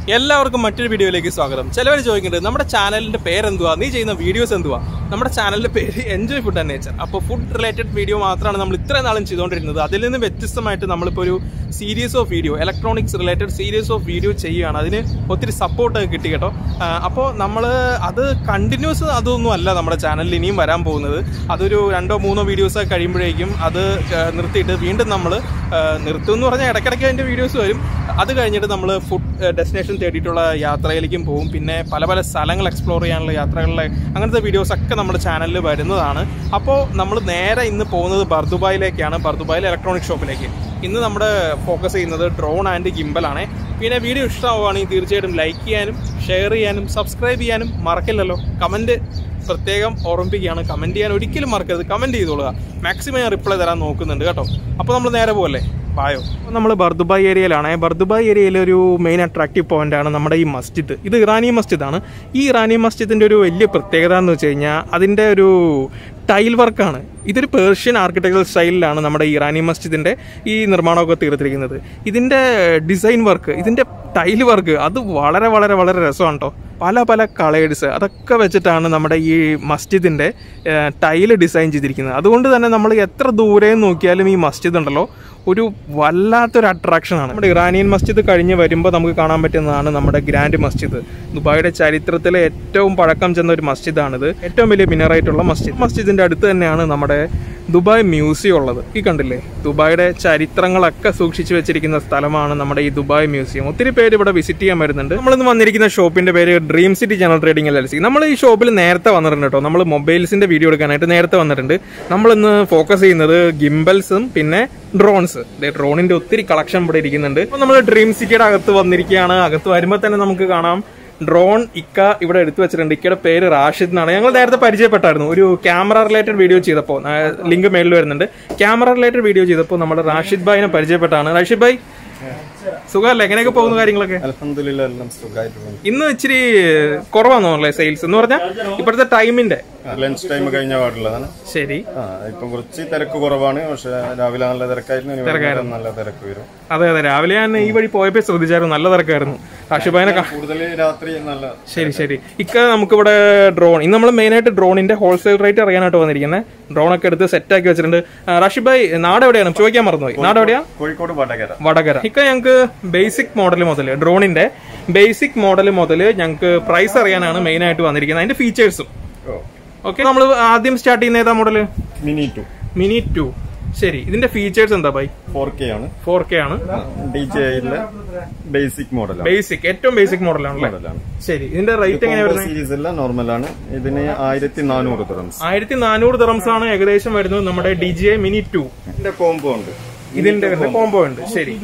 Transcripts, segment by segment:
എല്ലാവർക്കും മറ്റൊരു വീഡിയോയിലേക്ക് സ്വാഗതം ചിലവർ ചോദിക്കുന്നുണ്ട് നമ്മുടെ ചാനലിന്റെ പേരെന്തുവാ നീ ചെയ്യുന്ന വീഡിയോസ് എന്തുവാ നമ്മുടെ ചാനലിന്റെ പേര് എൻജോയ് ഫുഡ് ആൻഡ് നേച്ചർ അപ്പോൾ ഫുഡ് റിലേറ്റഡ് വീഡിയോ മാത്രമാണ് നമ്മൾ ഇത്രയും നാളും ചെയ്തുകൊണ്ടിരുന്നത് അതിൽ നിന്ന് വ്യത്യസ്തമായിട്ട് നമ്മളിപ്പോൾ ഒരു series of video electronics related series of video ചെയ്യുകയാണ് അതിന് ഒത്തിരി സപ്പോർട്ട് കിട്ടി കേട്ടോ അപ്പോൾ നമ്മൾ അത് കണ്ടിന്യൂസ് അതൊന്നും അല്ല നമ്മുടെ ചാനലിൽ ഇനിയും വരാൻ പോകുന്നത് അതൊരു രണ്ടോ മൂന്നോ വീഡിയോസ് കഴിയുമ്പോഴേക്കും അത് ആ, നിർത്തിയിട്ട് വീണ്ടും നമ്മൾ നിർത്തും എന്ന് പറഞ്ഞാൽ ഇടയ്ക്കിടയ്ക്ക് അതിൻ്റെ വീഡിയോസ് വരും അത് കഴിഞ്ഞിട്ട് നമ്മൾ ഫുഡ് ഡെസ്റ്റിനേഷൻ തേടിയിട്ടുള്ള യാത്രയിലേക്കും പോകും പിന്നെ പല പല സ്ഥലങ്ങൾ എക്സ്പ്ലോർ ചെയ്യാനുള്ള യാത്രകളിലെ അങ്ങനത്തെ വീഡിയോസ് ഒക്കെ നമ്മുടെ ചാനലിൽ വരുന്നതാണ് അപ്പോൾ നമ്മൾ നേരെ ഇന്ന് പോകുന്നത് ബർദുബായിലേക്കാണ് ബർദുബായിൽ ഇലക്ട്രോണിക് ഷോപ്പിലേക്ക് ഇന്ന് നമ്മുടെ ഫോക്കസ് ചെയ്യുന്നത് ഡ്രോൺ ആൻഡ് ഗിംബലാണ് പിന്നെ വീഡിയോ ഇഷ്ടമാവുകയാണെങ്കിൽ തീർച്ചയായിട്ടും ലൈക്ക് ചെയ്യാനും ഷെയർ ചെയ്യാനും സബ്സ്ക്രൈബ് ചെയ്യാനും മറക്കില്ലല്ലോ കമൻറ്റ് പ്രത്യേകം ഓർമ്മിപ്പിക്കുകയാണ് കമൻറ്റ് ചെയ്യാൻ ഒരിക്കലും മറക്കരുത് കമൻറ്റ് ചെയ്തോളുക മാക്സിമം ഞാൻ റിപ്ലൈ തരാൻ നോക്കുന്നുണ്ട് കേട്ടോ അപ്പോൾ നമ്മൾ നേരെ പോലെ ബായോ നമ്മൾ ബർദുബായ് ഏരിയയിലാണ് ബർദുബായ് ഏരിയയിലെ ഒരു മെയിൻ അട്രാക്റ്റീവ് പോയിന്റ് ആണ് നമ്മുടെ ഈ മസ്ജിദ് ഇത് ഇറാനി മസ്ജിദാണ് ഈ ഇറാനി മസ്ജിദിന്റെ ഒരു വലിയ പ്രത്യേകത എന്ന് വെച്ച് കഴിഞ്ഞാൽ അതിന്റെ ഒരു ടൈൽ വർക്കാണ് ഇതൊരു പേർഷ്യൻ ആർക്കിടെക്ചറൽ സ്റ്റൈലിലാണ് നമ്മുടെ ഈ ഇറാനി മസ്ജിദിന്റെ ഈ നിർമ്മാണമൊക്കെ തീർത്തിരിക്കുന്നത് ഇതിന്റെ ഡിസൈൻ വർക്ക് ഇതിന്റെ ടൈൽ വർക്ക് അത് വളരെ വളരെ വളരെ രസമാണ് കേട്ടോ പല പല കളേഴ്സ് അതൊക്കെ വെച്ചിട്ടാണ് നമ്മുടെ ഈ മസ്ജിദിന്റെ ടൈല് ഡിസൈൻ ചെയ്തിരിക്കുന്നത് അതുകൊണ്ട് തന്നെ നമ്മൾ എത്ര ദൂരെ നോക്കിയാലും ഈ മസ്ജിദ് ഉണ്ടല്ലോ ഒരു വല്ലാത്തൊരു അട്രാക്ഷൻ ആണ് നമ്മുടെ ഇറാനിയൻ മസ്ജിദ് കഴിഞ്ഞ് വരുമ്പോൾ നമുക്ക് കാണാൻ പറ്റുന്നതാണ് നമ്മുടെ ഗ്രാൻഡ് മസ്ജിദ് ദുബായിയുടെ ചരിത്രത്തിലെ ഏറ്റവും പഴക്കം ചെന്ന ഒരു മസ്ജിദാണിത് ഏറ്റവും വലിയ മിനറായിട്ടുള്ള മസ്ജിദ് മസ്ജിദിന്റെ അടുത്ത് തന്നെയാണ് നമ്മുടെ ദുബായ് മ്യൂസിയം ഉള്ളത് ഈ കണ്ടില്ലേ ദുബായിയുടെ ചരിത്രങ്ങളൊക്കെ സൂക്ഷിച്ചു വെച്ചിരിക്കുന്ന സ്ഥലമാണ് നമ്മുടെ ഈ ദുബായ് മ്യൂസിയം ഒത്തിരി പേര് ഇവിടെ വിസിറ്റ് ചെയ്യാൻ വരുന്നുണ്ട് നമ്മളിന്ന് വന്നിരിക്കുന്ന ഷോപ്പിന്റെ പേര് dream city general trading L L C നമ്മൾ ഈ ഷോപ്പിൽ നേരത്തെ വന്നിട്ടുണ്ട് കേട്ടോ നമ്മൾ മൊബൈൽസിന്റെ വീഡിയോ എടുക്കാനായിട്ട് നേരത്തെ വന്നിട്ടുണ്ട് നമ്മളിന്ന് ഫോക്കസ് ചെയ്യുന്നത് ഗിംബൽസും പിന്നെ ഡ്രോൺസ് ഡ്രോണിന്റെ ഒത്തിരി കളക്ഷൻ ഇവിടെ ഇരിക്കുന്നുണ്ട് അപ്പോൾ നമ്മൾ ഡ്രീം സിറ്റിയുടെ അകത്ത് വന്നിരിക്കുകയാണ് അകത്ത് വരുമ്പോൾ തന്നെ നമുക്ക് കാണാം ഡ്രോൺ ഇക്ക ഇവിടെ എടുത്തു വെച്ചിട്ടുണ്ട് ഇക്കയുടെ പേര് റാഷിദ് എന്നാണ് ഞങ്ങൾ നേരത്തെ പരിചയപ്പെട്ടായിരുന്നു ഒരു ക്യാമറ റിലേറ്റഡ് വീഡിയോ ചെയ്തപ്പോൾ ലിങ്ക് മേളിൽ വരുന്നുണ്ട് ക്യാമറ റിലേറ്റഡ് വീഡിയോ ചെയ്തപ്പോൾ നമ്മൾ റാഷിദ് ഭായിനെ പരിചയപ്പെട്ടാണ് റാഷിദ് ഭായ് സുഖമല്ലേ എങ്ങനെയൊക്കെ പോകുന്ന കാര്യങ്ങളൊക്കെ അലഹമില്ല എല്ലാം സുഖമായിട്ട് പോകുന്നു ഇന്ന് ഇച്ചിരി കുറവാണെന്നല്ലേ സെയിൽസ് എന്ന് പറഞ്ഞാൽ ഇപ്പോഴത്തെ ടൈമിന്റെ ലഞ്ച് ടൈം കഴിഞ്ഞ പാടുള്ളതാണ് ശരി ആ ഇപ്പൊ കുറച്ച് തിരക്ക് കുറവാണ് പക്ഷെ രാവിലെ നല്ല തിരക്കായിരുന്നു ഇനി വൈകുന്നേരം നല്ല തിരക്ക് വരും അതെ അതെ രാവിലെ ഞാൻ ഈ വഴി പോയപ്പോ ശ്രദ്ധിച്ചായിരുന്നു നല്ല തിരക്കായിരുന്നു റാഷിദ് കാ കൂടുതൽ രാത്രി നല്ല ശരി ശരി ഇക്ക നമുക്കിവിടെ ഡ്രോൺ ഇന്ന് നമ്മൾ മെയിൻ ആയിട്ട് ഡ്രോണിന്റെ ഹോൾസെയിൽ റേറ്റ് അറിയാനായിട്ട് വന്നിരിക്കുന്നത് ഡ്രോൺ ഒക്കെ എടുത്ത് സെറ്റ് ആക്കി വെച്ചിട്ടുണ്ട് ആ, റാഷിദ് ഭായ് നാട് എവിടെയാണ് ചോദിക്കാൻ മറന്നുപോയി നാട് എവിടെയാ കോഴിക്കോട് വടകര വടകര ഇക്ക ഞങ്ങൾക്ക് ബേസിക് മോഡൽ മുതൽ ഡ്രോണിന്റെ ബേസിക് മോഡൽ മുതൽ ഞങ്ങൾക്ക് പ്രൈസ് അറിയാനാണ് മെയിൻ ആയിട്ട് വന്നിരിക്കുന്നത് അതിന്റെ ഫീച്ചേഴ്സും ഓ ഓക്കെ നമ്മൾ ആദ്യം സ്റ്റാർട്ട് ചെയ്യുന്ന ഏതാ model mini two mini two ശരി ഇതിന്റെ ഫീച്ചേഴ്സ് എന്താ ബൈ ഫോർ കെ ആണ് ഫോർ കെ ആണ് ഡി ജെ ഐയിലെ ബേസിക് മോഡലാണ് ബേസിക് ഏറ്റവും ബേസിക് മോഡലാണല്ലേ മോഡലാണ് ശരി ഇതിന്റെ റേറ്റ് എങ്ങനെയാ വരുന്നത് സീരീസ് എല്ലാം നോർമലാണ് ഇതിന് ആയിരത്തി നാനൂറ് ദിറംസ് ആയിരത്തി നാനൂറ് ദിറംസ് ആണ് ഏകദേശം വരുന്നത് നമ്മുടെ D G I mini two ഇതിന്റെ കോംബോ ഉണ്ട് ഇതിന്റെ കോംബോ ഉണ്ട് ശരി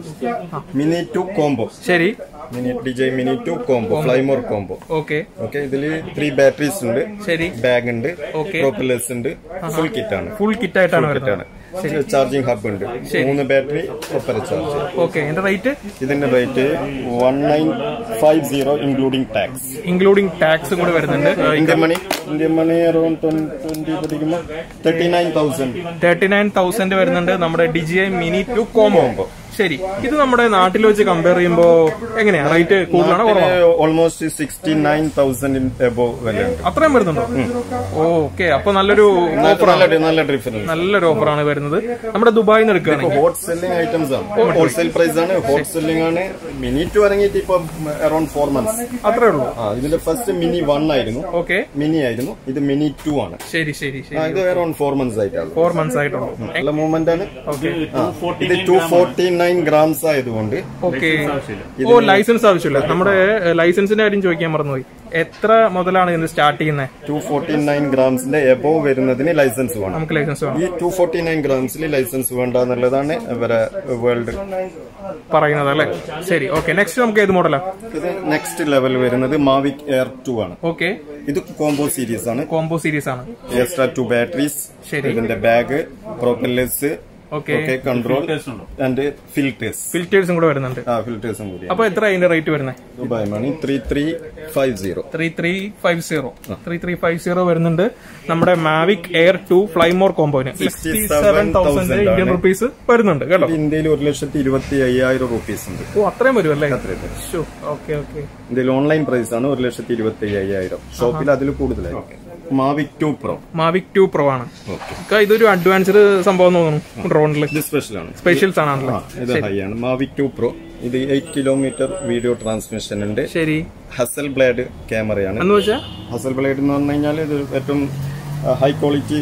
മിനി ടു കോംബോ ശരി mini D J mini two combo fly more combo okay okay ഇതില് ത്രീ ബാറ്ററീസ് ഉണ്ട് ശരി ബാഗ് ഉണ്ട് Okay. പ്രോപ്പലേഴ്സ് ഉണ്ട് ഫുൾ കിറ്റ് ആണ് ഫുൾ കിറ്റ് ആയിട്ടാണ് വരുന്നത് ആണ് ചാർജിംഗ് ഹബ് ഉണ്ട് മൂന്ന് ബാറ്ററി ഒപ്പര ചാർജ് ഓക്കെ ഇതിന്റെ റേറ്റ് ഇതിന്റെ rate one nine five zero including tax including tax കൂടി വരുന്നുണ്ട് Indian money Indian money around twenty പഠിക്കുമ്പോൾ thirty nine thousand thirty nine thousand വരുന്നുണ്ട് നമ്മുടെ D G I mini two combo ശരി ഇത് നമ്മുടെ നാട്ടിൽ വെച്ച് കമ്പയർ ചെയ്യുമ്പോ എങ്ങനെയാ റേറ്റ് കൂടുതലാണോ കുറവാണോ almost sixty nine thousand above വിലയുണ്ട് അത്രയും വരുന്നുണ്ടോ ഓക്കെ അപ്പൊ നല്ലൊരു ഓഫർ നല്ല നല്ല ഡിഫറൻസ് നല്ലൊരു ഓഫറാണ് വരുന്നത് നമ്മുടെ ദുബായിൽ നിന്ന് എടുക്കുകയാണെങ്കിൽ ഹോട്ട് സെല്ലിംഗ് ഐറ്റംസ് ആണ് ഹോൾസെയിൽ പ്രൈസ് ആണ് ഹോട്ട് സെല്ലിംഗ് ആണ് മിനി ടു ഇറങ്ങിയിട്ട് ഇപ്പൊ അറൌണ്ട് ഫോർ മന്ത്സ് അത്രേ ഉള്ളൂ ആ ഇതിന്റെ ഫസ്റ്റ് മിനി വൺ ആയിരുന്നു ഓക്കെ മിനി ആയിരുന്നു ഇത് മിനി ടു ആണ് ശരി ശരി ശരി ആ, ഇത് അറൌണ്ട് ഫോർ മന്ത്സ് ആയിട്ടുള്ളൂ ഫോർ മന്ത്സ് ആയിട്ടുള്ളൂ നല്ല മൂവ്മെന്റ് ആണ് ആ, ഇത് ടു ഫോർട്ടി നയൻ ഗ്രാംസ് ആയതുകൊണ്ട് ഓക്കെ ഓ ലൈസൻസ് ആവശ്യമില്ല നമ്മുടെ ലൈസൻസിന്റെ കാര്യം ചോദിക്കാൻ മറന്നുപോയി എത്ര മുതലാണ് ഇതിന് സ്റ്റാർട്ട് ചെയ്യുന്നത് ടു ഫോർട്ടി നയൻ ഗ്രാംസിന്റെ എബോവ് വരുന്നതിന് ലൈസൻസ് വേണം നമുക്ക് ലൈസൻസ് വേണം ഈ ടു ഫോർട്ടി നയൻ ഗ്രാംസിൽ ലൈസൻസ് വേണ്ട എന്നുള്ളതാണ് ഇവരെ വേൾഡ് പറയുന്നത് അല്ലേ ശരി ഓക്കെ നെക്സ്റ്റ് നമുക്ക് ഏത് മോഡലാ ഇത് നെക്സ്റ്റ് ലെവൽ വരുന്നത് മാവിക് എയർ ടു ആണ് ഓക്കെ ഇത് കോംബോ സീരീസ് ആണ് കോംബോ സീരീസ് ആണ് എക്സ്ട്രാ ടു ബാറ്ററീസ് ശരി. ഇതിന്റെ bag propellers okay okay control and filters ഫിൽറ്റേഴ്സും കൂടെ വരുന്നുണ്ട് ആ ഫിൽറ്റേഴ്സും കൂടി അപ്പൊ എത്ര അതിന്റെ റേറ്റ് വരുന്നത് Dubai money three three five zero three three five zero three three five zero വരുന്നുണ്ട് നമ്മുടെ മാവിക് എയർ ടു ഫ്ലൈമോർ കോമ്പോന് sixty seven thousand Indian rupees വരുന്നുണ്ട് കേട്ടോ ഇത് ഇന്ത്യയിൽ ഒരു ലക്ഷത്തി ഇരുപത്തി അയ്യായിരം റുപ്പീസ് ഉണ്ട് ഓ അത്രയും വരും അല്ലേ അത്രയും ഓക്കെ ഓക്കെ ഇന്ത്യയിൽ ഓൺലൈൻ പ്രൈസ് ആണ് ഒരു ലക്ഷത്തി ഇരുപത്തി അയ്യായിരം ഷോപ്പിൽ അതിൽ കൂടുതലായി Mavic two pro Mavic two pro ആണ് ഓക്കെ ഇക്ക, ഇതൊരു അഡ്വാൻസ്ഡ് സംഭവം എന്ന് തോന്നുന്നു ഡ്രോണിൽ ഇത് സ്പെഷ്യൽ ആണ് സ്പെഷ്യൽസ് ആണല്ലേ ആ ഇത് ഹൈ ആണ് മാവിക് ടു പ്രോ ഇത് എയ്റ്റ് കിലോമീറ്റർ വീഡിയോ ട്രാൻസ്മിഷൻ ഉണ്ട് ശരി ഹസൽ ബ്ലേഡ് ക്യാമറയാണ് എന്ന് വെച്ചാ ഹസൽ ബ്ലേഡ് എന്ന് പറഞ്ഞു കഴിഞ്ഞാൽ ഇത് ഏറ്റവും high quality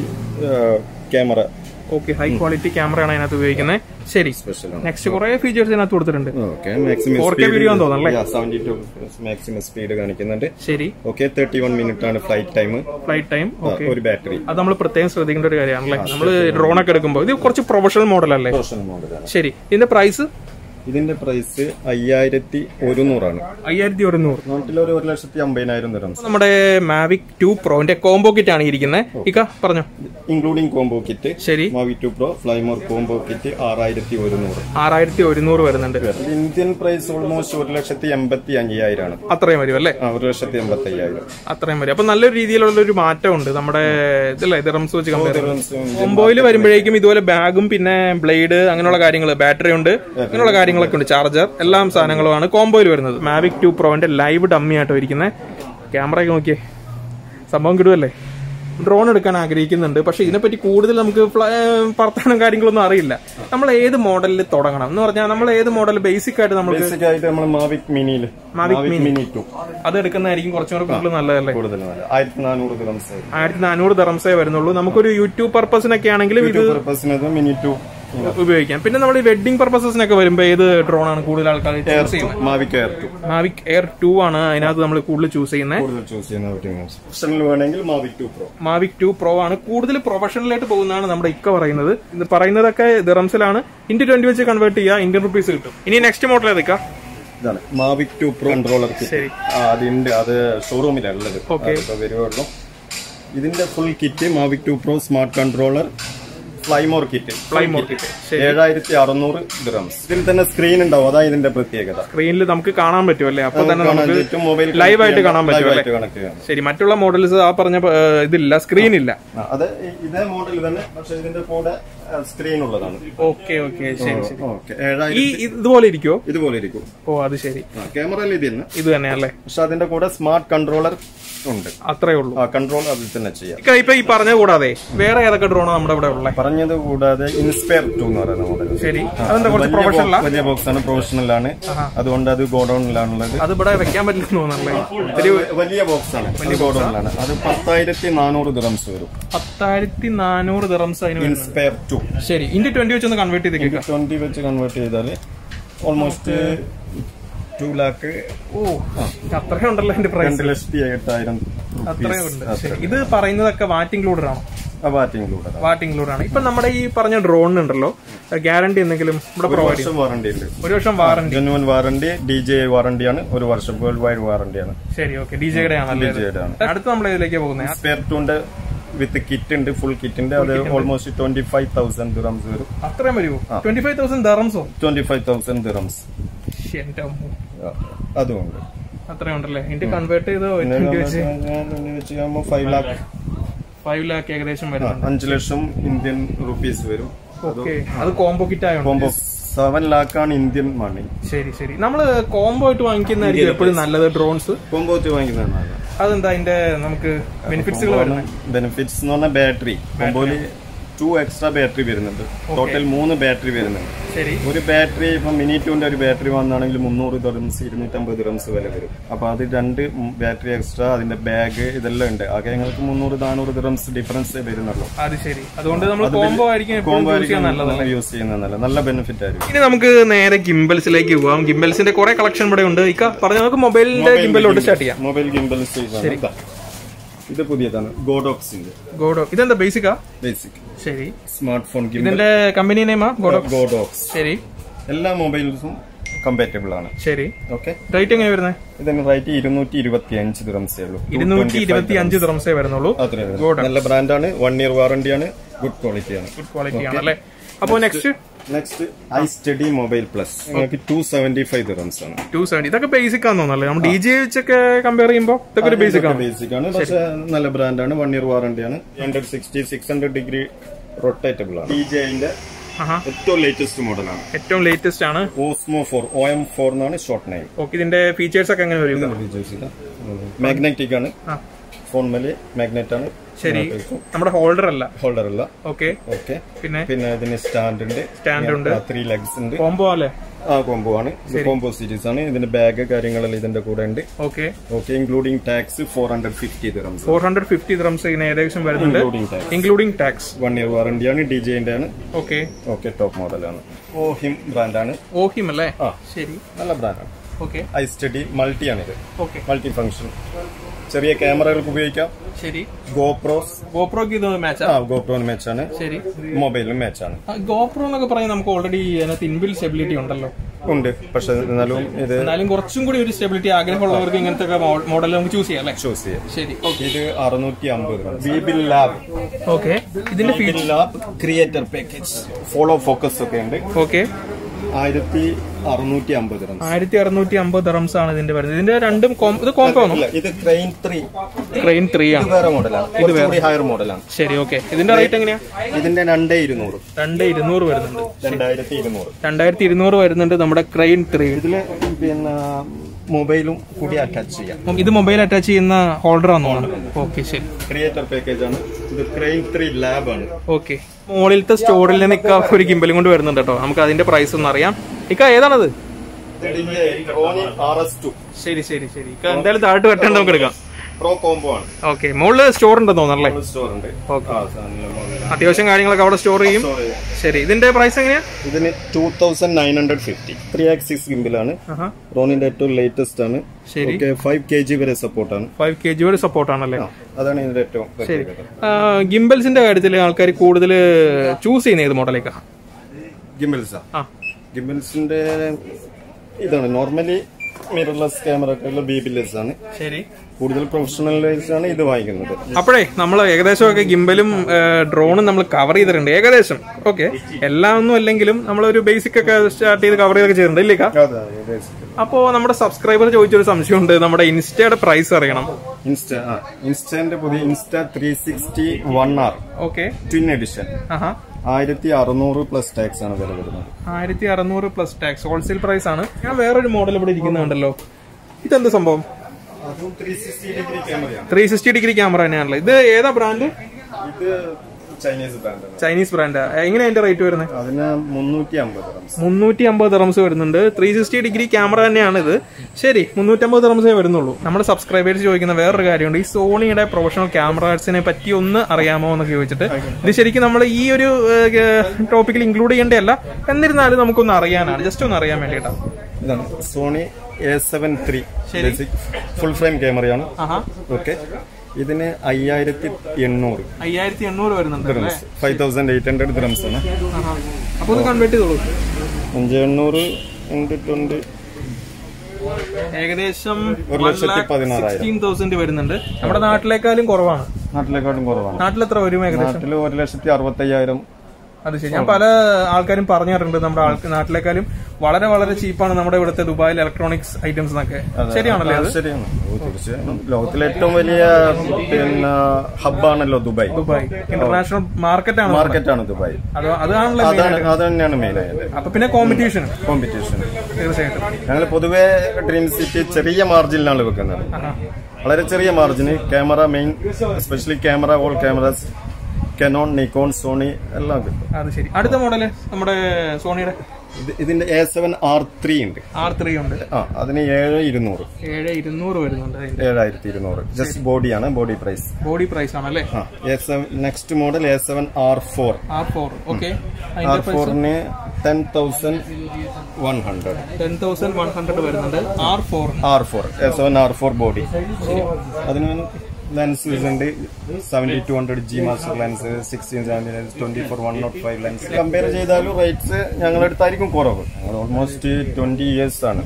camera okay high quality ക്യാമറയാണ് അതിനകത്ത് ഉപയോഗിക്കുന്നത് ശരി സ്പെഷ്യൽ ആണ് നെക്സ്റ്റ് കുറെ ഫീച്ചേഴ്സ് ഇതിനകത്ത് കൊടുത്തിട്ടുണ്ട് ഓക്കെ മാക്സിമം 4K video ആണെന്ന് തോന്നുന്നു, സെവന്റി ടു മാക്സിമം സ്പീഡ് കാണിക്കുന്നുണ്ട് ശരി ഓക്കെ തേർട്ടി വൺ മിനിറ്റ് ആണ് flight time flight time okay ഒരു ബാറ്ററി അത് നമ്മൾ പ്രത്യേകം ശ്രദ്ധിക്കേണ്ട ഒരു കാര്യമാണല്ലേ നമ്മൾ ഡ്രോൺ ഒക്കെ എടുക്കുമ്പോൾ ഇത് കുറച്ച് പ്രൊഫഷണൽ മോഡൽ അല്ലേ പ്രൊഫഷണൽ മോഡലാണ് ശരി ഇതിന്റെ പ്രൈസ് ഇതിന്റെ പ്രൈസ് അയ്യായിരത്തി ഒരുന്നൂറാണ് അയ്യായിരത്തി ഒരുന്നൂറ് നാട്ടിൽ ഒരു ഒരു ലക്ഷത്തി അമ്പതിനായിരം തരാം നമ്മുടെ മാവിക് ടു പ്രോന്റെ കോംബോ കിറ്റ് ആണ് ഇരിക്കുന്നത് ഇക്ക പറഞ്ഞോ ഇൻക്ലൂഡിംഗ് കോംബോ കിറ്റ് ശരി Mavic two pro fly more combo kit ആറായിരത്തി ഒരുന്നൂറ് ആറായിരത്തി ഒരുന്നൂറ് വരുന്നുണ്ട് ഇത് ഇന്ത്യൻ പ്രൈസ് ഓൾമോസ്റ്റ് ഒരു ലക്ഷത്തി എൺപത്തി അയ്യായിരം ആണ് അത്രയും വരും അല്ലേ ആ, ഒരു ലക്ഷത്തി എൺപത്തി അയ്യായിരം അത്രയും വരും അപ്പൊ നല്ലൊരു രീതിയിലുള്ള ഒരു മാറ്റമുണ്ട് നമ്മുടെ ഇതല്ലേ ദിറംസ് വെച്ച് കമ്പയർ കോംബോയിൽ വരുമ്പോഴേക്കും ഇതുപോലെ ബാഗും പിന്നെ ബ്ലേഡ് അങ്ങനെയുള്ള കാര്യങ്ങൾ ബാറ്ററി ഉണ്ട് അങ്ങനെയുള്ള കാര്യങ്ങളൊക്കെ ഉണ്ട് ചാർജർ എല്ലാം സാധനങ്ങളുമാണ് കോംബോയിൽ വരുന്നത് മാവിക് ടു പ്രോന്റെ ലൈവ് ഡമ്മി ആയിട്ടോ ഇരിക്കുന്നത് ക്യാമറയൊക്കെ നോക്കിയേ സംഭവം കിടുവല്ലേ ഡ്രോൺ എടുക്കാൻ ആഗ്രഹിക്കുന്നുണ്ട് പക്ഷെ ഇതിനെപ്പറ്റി കൂടുതൽ നമുക്ക് ഫ്ല- ഏഹ് പറത്താനും കാര്യങ്ങളൊന്നും അറിയില്ല നമ്മൾ ഏത് മോഡലിൽ തുടങ്ങണം എന്ന് പറഞ്ഞാൽ നമ്മൾ ഏത് മോഡൽ ബേസിക് ആയിട്ട് നമ്മൾ ബേസിക് ആയിട്ട് നമ്മൾ മാവിക് മിനിയിൽ മാവിക് മിനി ടു അത് എടുക്കുന്നതായിരിക്കും കുറച്ചും കൂടെ കൂടുതൽ നല്ലതല്ലേ കൂടുതൽ നല്ല ആയിരത്തി നാനൂറ് ഗ്രംസ് ആയിരത്തി നാനൂറ് ദറംസേ വരുന്നുള്ളൂ നമുക്കൊരു യൂട്യൂബ് പർപ്പസിനൊക്കെ ആണെങ്കിലും ഇത് പർപ്പസിന് മിനി ടു ഉപയോഗിക്കാം പിന്നെ നമ്മൾ ഈ വെഡിങ് പർപ്പസസിനൊക്കെ വരുമ്പോൾ ഏത് ഡ്രോൺ ആണ് കൂടുതൽ ആൾക്കാർ ചൂസ് ചെയ്യുന്നത് Mavic air two Mavic air two ആണ് അതിനകത്ത് നമ്മൾ കൂടുതൽ ചൂസ് ചെയ്യുന്നത് കൂടുതൽ ചൂസ് ചെയ്യുന്ന ഓപ്ഷനിൽ വേണമെങ്കിൽ Mavic two pro Mavic two pro ആണ് കൂടുതൽ പ്രൊഫഷണലായിട്ട് പോകുന്നതാണ് നമ്മുടെ ഇക്ക പറയുന്നത് ഇത് പറയുന്നതൊക്കെ ദിറംസിലാണ് ഇന്ത്യ ട്വന്റി വെച്ച് കൺവേർട്ട് ചെയ്യുക ഇന്ത്യൻ റുപ്പീസ് കിട്ടും ഇനി നെക്സ്റ്റ് മോഡൽ ഏതൊക്കെ ഇതാണ് മാവിക് ടു പ്രോ കൺട്രോളർ ശരി അതുണ്ട് അത് ഷോറൂമിലുള്ളത് Okay. അതിപ്പോ വരുവുള്ളൂ ഇതിന്റെ full kit Mavic two pro smart controller fly more kit Flymore kit. ഏഴായിരത്തി അറുന്നൂറ് ഗ്രംസ് ഇതിൽ തന്നെ സ്ക്രീൻ ഉണ്ടാവും അതാ ഇതിന്റെ പ്രത്യേകത സ്ക്രീനിൽ നമുക്ക് കാണാൻ പറ്റുമല്ലേ അപ്പൊ തന്നെ കാണാൻ നമുക്ക് ചുറ്റും മൊബൈൽ live ആയിട്ട് കാണാൻ പറ്റും ലൈവ് അല്ലേ? ആയിട്ട് കണക്ട് ചെയ്യാം ശരി മറ്റുള്ള മോഡൽസ് ആ പറഞ്ഞ ഏഹ്, ഇതില്ല സ്ക്രീൻ ഇല്ല ആ, അത് ഈ- ഇതേ മോഡൽ തന്നെ പക്ഷെ ഇതിന്റെ കൂടെ സ്ക്രീൻ ഉള്ളതാണ് ഓക്കെ ഓക്കെ ശരി ശരി ഓക്കെ ഈ ഏഴായിരം ഇതുപോലെ ഇരിക്കുവോ ഇതുപോലെ ഇരിക്കും ഓ അത് ശരി ക്യാമറയിൽ ഇത് തന്നെ ഇത് തന്നെയല്ലേ പക്ഷെ അതിന്റെ കൂടെ സ്മാർട്ട് കൺട്രോളർ ഉണ്ട് അത്രേ ഉള്ളൂ ആ കൺട്രോൾ അതിൽ തന്നെ ചെയ്യാം ഇക്ക, ഇപ്പൊ ഈ പറഞ്ഞ കൂടാതെ വേറെ ഏതൊക്കെ ഡ്രോൺ നമ്മുടെ ഇവിടെ ഉള്ളത് പറഞ്ഞത് കൂടാതെ ഇൻസ്പയർ ടു എന്ന് പറയുന്ന മോഡൽ ശരി അതെന്താ കുറച്ച് പ്രൊഫഷണലാ വലിയ ബോക്സ് ആണ് പ്രൊഫഷണൽ ആണ് അതുകൊണ്ട് അത് ഗോഡൌണിലാണുള്ളത് അത് ഇവിടെ വെക്കാൻ പറ്റില്ലെന്ന് തോന്നുന്നല്ലേ ഒരു വലിയ ബോക്സ് ആണ് വലിയ ഗോഡൌണിലാണ് അത് പത്തായിരത്തി നാനൂറ് ദിറംസ് വരും പത്തായിരത്തി നാനൂറ് ദിറംസ് അതിന് വരുന്നത് ഇൻസ്പയർ ടു ശരി ഇന്ത്യ ട്വന്റി വെച്ച് ഒന്ന് കൺവേർട്ട് ചെയ്തേക്കാം ട്വന്റി വെച്ച് കൺവേർട്ട് ചെയ്താല് ഓൾമോസ്റ്റ് ടു ലാക്ക് ഓ അത്രയും ഉണ്ടല്ലോ എന്റെ പ്രൈസ് രണ്ട് ലക്ഷത്തി എട്ടായിരം അത്രയും ഉണ്ട് ശരി. ഇത് പറയുന്നതൊക്കെ വാറ്റ് ഇൻക്ലൂഡഡ് ആണോ ബാറ്റിംഗിലൂടെ വാറ്റ് ഇൻക്ലൂഡ് ആണ് ഇപ്പൊ നമ്മുടെ ഈ പറഞ്ഞ ഡ്രോൺ ഉണ്ടല്ലോ ഗ്യാരണ്ടി എന്തെങ്കിലും ഇവിടെ പ്രൊവൈഡ് ചെയ്യും വർഷം വാറണ്ടി ഉണ്ട് ഒരു വർഷം warranty genuine warranty D J വാറണ്ടിയാണ് ഒരു വർഷം വേൾഡ് വൈഡ് വാറണ്ടിയാണ് ശരി ഓക്കെ ഡി ജെയുടെ ആണല്ലേ ഇത്? ഡിജെയുടെ ആണ് അടുത്ത് നമ്മൾ ഇതിലേക്ക് പോകുന്നത് സ്പെയർ ടുണ്ട് വിത്ത് കിറ്റ് ഉണ്ട് ഫുൾ കിറ്റിന്റെ അത് almost twenty five thousand dirhams വരും അത്രയും വരുമോ ട്വന്റി ഫൈവ് തൗസൻഡ് ദറംസോ ട്വന്റി ഫൈവ് തൗസൻഡ് ദിറംസ് എന്റെ അമ്മോ. അതുമുണ്ട് അത്രയും ഉണ്ടല്ലേ ഇന്ത്യ കൺവേർട്ട് ചെയ്ത് ട്വന്റി വെച്ച് ഫൈവ് ലാക്ക് ഫൈവ് ലാക്ക് ഏകദേശം വരുന്നുണ്ട് അഞ്ച് ലക്ഷം ഇന്ത്യൻ റുപ്പീസ് വരും ഓക്കെ അത് കോംബോ കിറ്റ് ആയോണ്ട് കോമ്പോ സെവൻ ലാക്കാണ് ഇന്ത്യൻ മണി ശരി ശരി നമ്മള് കോംബോ ആയിട്ട് വാങ്ങിക്കുന്നതായിരിക്കും എപ്പോഴും നല്ലത് ഡ്രോൺസ് കോമ്പോ വെച്ച് വാങ്ങിക്കുന്നതാണ് അതെന്താ അതിന്റെ നമുക്ക് ബെനിഫിറ്റ്സുകൾ വരുന്നത് ബെനിഫിറ്റ്സ് എന്ന് പറഞ്ഞാൽ ബാറ്ററി കോമ്പോയില് ടു എക്സ്ട്രാ ബാറ്ററി വരുന്നുണ്ട് ടോട്ടൽ മൂന്ന് ബാറ്ററി വരുന്നുണ്ട് ശരി ഒരു ബാറ്ററി ഇപ്പൊ മിനി ടുവിന്റെ ഒരു ബാറ്ററി വന്നാണെങ്കിൽ മുന്നൂറ് ദിറംസ് ഇരുന്നൂറ്റമ്പത് ദിറംസ് വില വരും അപ്പൊ അത് രണ്ട് ബാറ്ററി എക്സ്ട്രാ അതിന്റെ ബാഗ് ഇതെല്ലാം ഉണ്ട് ആകെ ഞങ്ങൾക്ക് മുന്നൂറ് നാനൂറ് ദിറംസ് ഡിഫറൻസ് വരുന്നുള്ളൂ അത് ശരി അതുകൊണ്ട് നമ്മൾ കോംബോ ആയിരിക്കും എപ്പോഴും കോമ്പോ യൂസ് ചെയ്യാൻ നല്ലത് ആയിരിക്കും യൂസ് ചെയ്യുന്നത് നല്ല നല്ല ബെനിഫിറ്റ് ആയിരിക്കും ഇനി നമുക്ക് നേരെ ഗിംബൽസിലേക്ക് പോവാം ഗിംബൽസിന്റെ കുറെ കളക്ഷൻ ഇവിടെ ഉണ്ട് ഇക്ക പറഞ്ഞ നമുക്ക് മൊബൈലിന്റെ ഗിംബലോട്ട് സ്റ്റാർട്ട് ചെയ്യാം മൊബൈൽ ഗിംബൽ ഇത് പുതിയതാണ് ഗോഡോക്സിന്റെ ഗോഡോ ഇതെന്താ ബേസിക്കാ ബേസിക് ശരി സ്മാർട്ട് ഫോൺ ഗിംബൽ ഇതിന്റെ കമ്പനി നെയിമാ ഗോഡോ ഗോഡോക്സ് ശരി എല്ലാ മൊബൈൽസും കമ്പാറ്റബിൾ ആണ് ശരി ഓക്കെ റേറ്റ് എങ്ങനെ വരുന്നത് ഇതിന് റേറ്റ് ഇരുന്നൂറ്റി ഇരുപത്തി അഞ്ച് ദിറംസേ ഉള്ളൂ ഇരുന്നൂറ്റി ഇരുപത്തി അഞ്ച് ദിറംസേ വരുന്നുള്ളൂ അത്രേ ഉള്ളൂ. നല്ല ബ്രാൻഡാണ് വൺ ഇയർ വാറണ്ടിയാണ് ഗുഡ് ക്വാളിറ്റിയാണ് ഗുഡ് ക്വാളിറ്റി ആണല്ലേ അപ്പോ next next iSteady mobile plus നിങ്ങൾക്ക് ടു സെവന്റി ഫൈവ് ദിറംസ് ആണ് ടു സെവൻറ്റി ഇതൊക്കെ ബേസിക് ആണെന്ന് തോന്നുന്നല്ലേ നമ്മൾ ഡി ജി വെച്ചൊക്കെ കമ്പയർ ചെയ്യുമ്പോൾ ഇതൊക്കെ ഒരു ബേസിക് ആണ് ബേസിക് ആണ് പക്ഷെ നല്ല ബ്രാൻഡാണ് വൺ ഇയർ വാറന്റി ആണ് hundred sixty six hundred degree rotatable ആണ് ടി ജെന്റെ ആഹാ ഏറ്റവും ലേറ്റസ്റ്റ് മോഡലാണ് ഏറ്റവും ലേറ്റസ്റ്റ് ആണ് Osmo four O M four എന്നാണ് ഷോർട്ട് നെയിം ഓക്കെ ഇതിന്റെ ഫീച്ചേഴ്സ് ഒക്കെ എങ്ങനെ വരും മാഗ്നറ്റിക് ആണ് ആ ഫോൺ മേലെ മാഗ്നറ്റ് ആണ് ശരി നമ്മുടെ ഹോൾഡർ അല്ല ഹോൾഡർ അല്ല ഓക്കെ ഓക്കെ പിന്നെ പിന്നെ ഇതിന് സ്റ്റാൻഡ് ഉണ്ട് സ്റ്റാൻഡ് ഉണ്ട് ത്രീ ലെഗ്സ് ഉണ്ട് കോംബോ അല്ലേ ആ കോംബോ ആണ് ഇത് കോംബോ സീരീസ് ആണ് ഇതിന്റെ ബാഗ് കാര്യങ്ങളെല്ലാം ഇതിന്റെ കൂടെ ഉണ്ട് okay okay including tax four hundred fifty dirhams four hundred fifty dirhams ഇതിന് ഏകദേശം വരുന്നുണ്ട് including tax including tax one year warranty ആണ് ഡി ജെന്റെ ആണ് ഓക്കെ ഓക്കെ ടോപ്പ് മോഡലാണ് ഓഹിം ബ്രാൻഡാണ് ഓഹിം അല്ലേ ആ ശരി നല്ല ബ്രാൻഡാണ് ഓക്കെ ഐ സ്റ്റഡി മൾട്ടി ആണ് ഇത് ഓക്കെ മൾട്ടി ഫംഗ്ഷൻ ചെറിയ ക്യാമറകൾക്ക് ഉപയോഗിക്കാം ശരി ഗോപ്രോസ് ഗോപ്രോക്ക് ഇത് മാച്ചാ ആ ഗോപ്രോന് മാച്ചാണ് ശരി മൊബൈലും മാച്ചാണ് ഗോപ്രോ എന്നൊക്കെ പറഞ്ഞാൽ നമുക്ക് ഓൾറെഡി അതിനകത്ത് ഇൻബിൽ സ്റ്റെബിലിറ്റി ഉണ്ടല്ലോ ഉണ്ട് പക്ഷെ എന്നാലും ഇത് എന്നാലും കുറച്ചും കൂടി ഒരു സ്റ്റെബിലിറ്റി ആഗ്രഹമുള്ളവർക്ക് ഇങ്ങനത്തെ മോഡൽ നമുക്ക് ചൂസ് ചെയ്യാം അല്ലേ ചൂസ് ചെയ്യാം ശരി ഇത് അറുന്നൂറ്റി അമ്പത് ബിബിൽ ലാബ് ഓക്കെ ഇതിന്റെ Weebill lab creator package follow focus ഒക്കെ ഉണ്ട് ഓക്കെ ആയിരത്തി അറുന്നൂറ്റി അമ്പത് റൺസ് ആയിരത്തി അറുന്നൂറ്റി അമ്പത് റംസ് ആണ് ഇതിന്റെ വരുന്നത് ഇതിന്റെ രണ്ടും com- ഇത് കോംബോ ആണോ ഇല്ല ഇത് ക്രെയിൻ ത്രീ ക്രെയിൻ ത്രീ ഇത് ആണ് വേറെ മോഡലാണ് കുറച്ചുകൂടി ഹയർ മോഡലാണ് ശരി ഓക്കെ ഇതിന്റെ റേറ്റ് എങ്ങനെയാ ഇതിന്റെ രണ്ടേ ഇരുന്നൂറ് രണ്ട് ഇരുന്നൂറ് വരുന്നുണ്ട് രണ്ടായിരത്തി ഇരുന്നൂറ് രണ്ടായിരത്തി ഇരുന്നൂറ് വരുന്നുണ്ട് നമ്മുടെ ക്രെയിൻ ത്രീ ഇതില് പിന്നെ മൊബൈലും കൂടി അറ്റാച്ച് ചെയ്യാം ഇത് മൊബൈൽ അറ്റാച്ച് ചെയ്യുന്ന ഹോൾഡർ ആണെന്ന് തോന്നുന്നു ഓക്കെ ശരി ക്രിയേറ്റർ പാക്കേജ് ആണ് ഇത് ക്രെയിൻ ത്രീ ലാബ് ആണ് ഓക്കെ മുകളിലത്തെ സ്റ്റോറിൽ നിന്ന് ഇക്ക ഒരു ഗിമ്പലും കൊണ്ട് വരുന്നുണ്ട് കേട്ടോ നമുക്ക് അതിന്റെ പ്രൈസ് ഒന്ന് അറിയാം ഇക്ക ഏതാണത് ആർ എസ് ടു ശരി ശരി ശരി ഇക്ക എന്തായാലും താഴോട്ട് വെട്ടേണ്ട നമുക്ക് എടുക്കാം പ്രോ കോംബോ ആണ് ഓക്കെ മുകളിൽ സ്റ്റോർ ഉണ്ടെന്ന് തോന്നല്ലേ സ്റ്റോർ ഉണ്ട് Okay. ആ, സാധനം model ആണ്. അത്യാവശ്യം കാര്യങ്ങളൊക്കെ അവിടെ സ്റ്റോർ ചെയ്യും Store ചെയ്യാം. ശരി ഇതിന്റെ പ്രൈസ് എങ്ങനെയാ ഇതിന് two thousand nine hundred fifty three axis ഗിംബിലാണ് ആഹാ റോണിന്റെ ഏറ്റവും ലേറ്റസ്റ്റ് ആണ് ശരി ഓക്കെ ഫൈവ് കെ ജി വരെ സപ്പോർട്ടാണ് ഫൈവ് കെ ജി വരെ സപ്പോർട്ട് ആണല്ലേ അതാണ് ഇതിന്റെ ഏറ്റവും പ്രത്യേകത ഗിംബൽസിന്റെ കാര്യത്തിൽ ആൾക്കാർ കൂടുതൽ ചൂസ് ചെയ്യുന്ന ഏത് മോഡലേക്കാ ഗിംബിൾസാ ആ ഗിംബിൾസിന്റെ ഇതാണ് നോർമലി മിറർലെസ് ക്യാമറ ബീബിലെസ് ആണ് ശരി കൂടുതൽ പ്രൊഫഷണലൈസ് ആണ് ഇത് വാങ്ങിക്കുന്നത് അപ്പോഴേ നമ്മൾ ഏകദേശം ഒക്കെ ഗിംബലും ഡ്രോണും നമ്മൾ കവർ ചെയ്തിട്ടുണ്ട് ഏകദേശം ഓക്കെ എല്ലാം ഒന്നും അല്ലെങ്കിലും നമ്മളൊരു ബേസിക് ഒക്കെ സ്റ്റാർട്ട് ചെയ്ത് കവർ ചെയ്തൊക്കെ ചെയ്തിട്ടുണ്ട് ഇല്ലേക്കാ അപ്പോ നമ്മുടെ സബ്സ്ക്രൈബർ ചോദിച്ചൊരു സംശയമുണ്ട് നമ്മുടെ ഇൻസ്റ്റയുടെ പ്രൈസ് അറിയണം ഇൻസ്റ്റ ആ ഇൻസ്റ്റന്റെ പുതിയ Insta three sixty one R okay twin edition ആഹാ ആയിരത്തി അറുന്നൂറ് പ്ലസ് ടാക്സ് ആണ് വില വരുന്നത് ആയിരത്തി അറുന്നൂറ് പ്ലസ് ടാക്സ് ഹോൾസെയിൽ പ്രൈസ് ആണ് ഞാൻ വേറൊരു മോഡൽ ഇവിടെ ഇരിക്കുന്നുണ്ടല്ലോ ഇതെന്ത് സംഭവം അതും ത്രീ സിക്സ്റ്റി ഡിഗ്രി ക്യാമറയാണ് ത്രീ സിക്സ്റ്റി ഡിഗ്രി ക്യാമറ തന്നെയാണല്ലോ ഇത് ഏതാ ബ്രാൻഡ് ഇത് ചൈനീസ് ബ്രാൻഡാണ് ചൈനീസ് ബ്രാൻഡ് എങ്ങനെയാ അതിന്റെ റേറ്റ് വരുന്നത് അതിന് മുന്നൂറ്റി അമ്പത് റംസ് മുന്നൂറ്റി അമ്പത് റംസ് വരുന്നുണ്ട് ത്രീ സിക്സ്റ്റി ഡിഗ്രി ക്യാമറ തന്നെയാണ് ഇത് ശരി മുന്നൂറ്റമ്പത് റംസേ വരുന്നുള്ളൂ നമ്മുടെ സബ്സ്ക്രൈബേഴ്സ് ചോദിക്കുന്ന വേറൊരു കാര്യമുണ്ട് ഈ സോണിയുടെ പ്രൊഫഷണൽ ക്യാമറാസിനെ പറ്റി ഒന്ന് അറിയാമോ എന്നൊക്കെ ചോദിച്ചിട്ട് ഇത് ശരിക്കും നമ്മൾ ഈ ഒരു ടോപ്പിക്കിൽ ഇൻക്ലൂഡ് ചെയ്യേണ്ടതല്ല എന്നിരുന്നാലും നമുക്കൊന്ന് അറിയാനാണ് ജസ്റ്റ് ഒന്ന് അറിയാൻ വേണ്ടിയിട്ടാണ് ഇതാണ് Sony A seven three basic full frame ക്യാമറയാണ് ആഹാ ഓക്കെ ഇതിന് അയ്യായിരത്തി എണ്ണൂറ് അയ്യായിരത്തി എണ്ണൂറ് വരുന്നുണ്ട് അല്ലേ dirhams five thousand eight hundred dirhams ആണ് ആഹാ. അപ്പൊ ഒന്ന് കൺവേർട്ട് ചെയ്തോളൂ അഞ്ച് എണ്ണൂറ് ഇൻറ്റു ട്വന്റി ഏകദേശം ഒരു ലക്ഷത്തി പതിനാറായിരം. സിക്സ്റ്റീൻ തൗസൻഡ് വരുന്നുണ്ട് നമ്മുടെ നാട്ടിലേക്കാളും കുറവാണ് നാട്ടിലേക്കാട്ടും കുറവാണ് നാട്ടിൽ എത്ര വരും ഏകദേശം നാട്ടിൽ ഒരു ലക്ഷത്തി അറുപത്തയ്യായിരം അത് ശരി ഞാൻ പല ആൾക്കാരും പറഞ്ഞു തരുന്നുണ്ട് നമ്മുടെ ആൾക്ക് നാട്ടിലേക്കാളും വളരെ വളരെ ചീപ്പാണ് നമ്മുടെ ഇവിടുത്തെ ദുബായിൽ ഇലക്ട്രോണിക്സ് ഐറ്റംസ് എന്നൊക്കെ ശരിയാണല്ലേ അത് ശരിയാണ് ഓ, തീർച്ചയായും ലോകത്തിലെ ഏറ്റവും വലിയ പിന്നെ ഹബ്ബാണല്ലോ ദുബായ് ദുബായ് ഇന്റർനാഷണൽ മാർക്കറ്റ് ആണ് മാർക്കറ്റാണ് ദുബായ് അത് അതാണല്ലോ main അതാണ് ആയിട്ട്. അത് തന്നെയാണ് മെയിൻ ആയിട്ട് അപ്പൊ പിന്നെ കോമ്പറ്റീഷൻ കോമ്പറ്റീഷൻ തീർച്ചയായിട്ടും ഞങ്ങൾ പൊതുവെ ഡ്രീം സിറ്റി ചെറിയ മാർജിനിലാണ് വെക്കുന്നത് ആഹാ. വളരെ ചെറിയ മാർജിന് camera main especially camera all cameras Canon Nikon Sony എല്ലാം കിട്ടും അത് ശരി അടുത്ത മോഡല് നമ്മുടെ സോണിയുടെ ഇത് ഇതിന്റെ എ സെവൻ ആർ ത്രീ ഉണ്ട് ആർ ത്രീ ഉണ്ട് ആ അതിന് ഏഴ് ഇരുന്നൂറ് ഏഴ് ഇരുന്നൂറ് വരുന്നുണ്ട് അതിന്റെ ഏഴായിരത്തി ഇരുന്നൂറ് ജസ്റ്റ് ബോഡിയാണ് ബോഡി പ്രൈസ് ബോഡി പ്രൈസ് ആണല്ലേ ആ A seven next model A seven R four R four okay R അതിന്റെ പ്രൈസ് ഫോറിന് ten thousand one hundred ten thousand one hundred വരുന്നുണ്ട് R four R four A seven R four body അതിന് lens ഉണ്ട് seventy two hundred G master lens sixteen seventy twenty four one naught five lens compare ചെയ്താലും rates ഞങ്ങളുടെ അടുത്തായിരിക്കും കുറവ് ഞങ്ങൾ almost twenty years ആണ്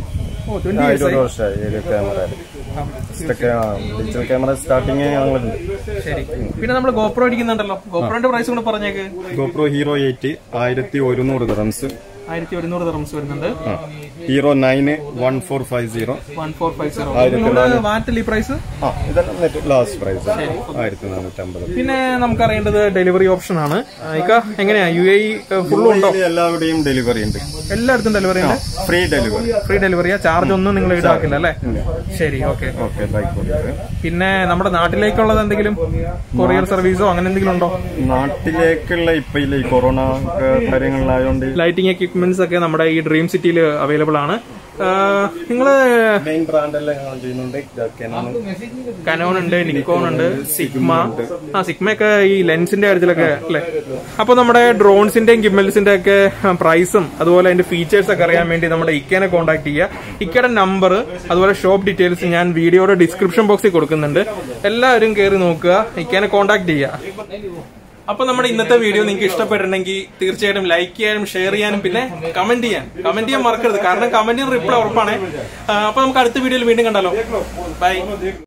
ഓ twenty ആ, ഇയേഴ്സ് ഇരുപത് വർഷമായി area camera digital camera starting ഞങ്ങളുണ്ട് ശരി പിന്നെ നമ്മൾ ഗോപ്രോ അടിക്കുന്നുണ്ടല്ലോ ഗോപ്രോന്റെ പ്രൈസ് കൂടെ പറഞ്ഞേക്ക് ഗോപ്രോ ഹീറോ എയ്റ്റ് ആയിരത്തി ഒരുന്നൂറ് ദിറംസ് ആയിരത്തി ഒരുന്നൂറ് തെറംസ് വരുന്നുണ്ട് ഹീറോ നയന് one four five zero one four five zero ആയിരത്തി നിങ്ങളുടെ വാറ്റിൽ ഈ പ്രൈസ് ആ ഇതെല്ലാം നെറ്റ് ലാസ്റ്റ് പ്രൈസ് ആയിരത്തി നാനൂറ്റമ്പത് പിന്നെ നമുക്കറിയേണ്ടത് ഡെലിവറി ഓപ്ഷൻ ആണ് ആ, ഇക്ക എങ്ങനെയാ യു എ ഫുള്ളും ഉണ്ടോ എല്ലാവരുടെയും ഡെലിവറി ഉണ്ട് എല്ലായിടത്തും ഡെലിവറി ഉണ്ട് ഫ്രീ ഡെലിവറി ഫ്രീ ഡെലിവറിയാ ചാർജ് ഒന്നും നിങ്ങൾ ഈടാക്കില്ല അല്ലേ ശരി ഓക്കെ ഓക്കെ ബൈക്ക് കൊറിയർ പിന്നെ നമ്മുടെ നാട്ടിലേക്കുള്ളത് എന്തെങ്കിലും കൊറിയർ സർവീസോ അങ്ങനെ എന്തെങ്കിലും ഉണ്ടോ നാട്ടിലേക്കുള്ള ഇപ്പൊ ഇല്ല ഈ കൊറോണ ഒക്കെ കാര്യങ്ങളിലായതുകൊണ്ട് ലൈറ്റിംഗ് എക്യുപ്മെന്റ്സ് ഒക്കെ നമ്മുടെ ഈ ഡ്രീം സിറ്റിയിൽ അവൈലബിൾ ആണ് നിങ്ങൾ മെയിൻ ബ്രാൻഡ് എല്ലാം ഞങ്ങൾ ചെയ്യുന്നുണ്ട് Canon, കനോൺ ഉണ്ട് നിക്കോൺ ഉണ്ട് സിഗ്മ ആ സിഗ്മ ഒക്കെ ഈ ലെൻസിന്റെ കാര്യത്തിലൊക്കെ അല്ലേ അപ്പൊ നമ്മുടെ ഡ്രോൺസിന്റെയും ഗിമ്മൽസിന്റെ ഒക്കെ പ്രൈസും അതുപോലെ അതിന്റെ ഫീച്ചേഴ്സ് ഒക്കെ അറിയാൻ വേണ്ടി നമ്മുടെ ഇക്കേനെ കോൺടാക്ട് ചെയ്യുക ഇക്കയുടെ നമ്പർ അതുപോലെ ഷോപ്പ് ഡീറ്റെയിൽസ് ഞാൻ വീഡിയോയുടെ ഡിസ്ക്രിപ്ഷൻ ബോക്സിൽ കൊടുക്കുന്നുണ്ട് എല്ലാവരും കയറി നോക്കുക ഇക്കേനെ കോൺടാക്ട് ചെയ്യുക അപ്പൊ നമ്മുടെ ഇന്നത്തെ വീഡിയോ നിങ്ങൾക്ക് ഇഷ്ടപ്പെട്ടിട്ടുണ്ടെങ്കിൽ തീർച്ചയായിട്ടും ലൈക്ക് ചെയ്യാനും ഷെയർ ചെയ്യാനും പിന്നെ കമന്റ് ചെയ്യാൻ കമന്റ് ചെയ്യാൻ മറക്കരുത് കാരണം കമന്റിന് റിപ്ലൈ ഉറപ്പാണ് ആ, അപ്പൊ നമുക്ക് അടുത്ത വീഡിയോയിൽ വീണ്ടും കണ്ടാലോ ബൈ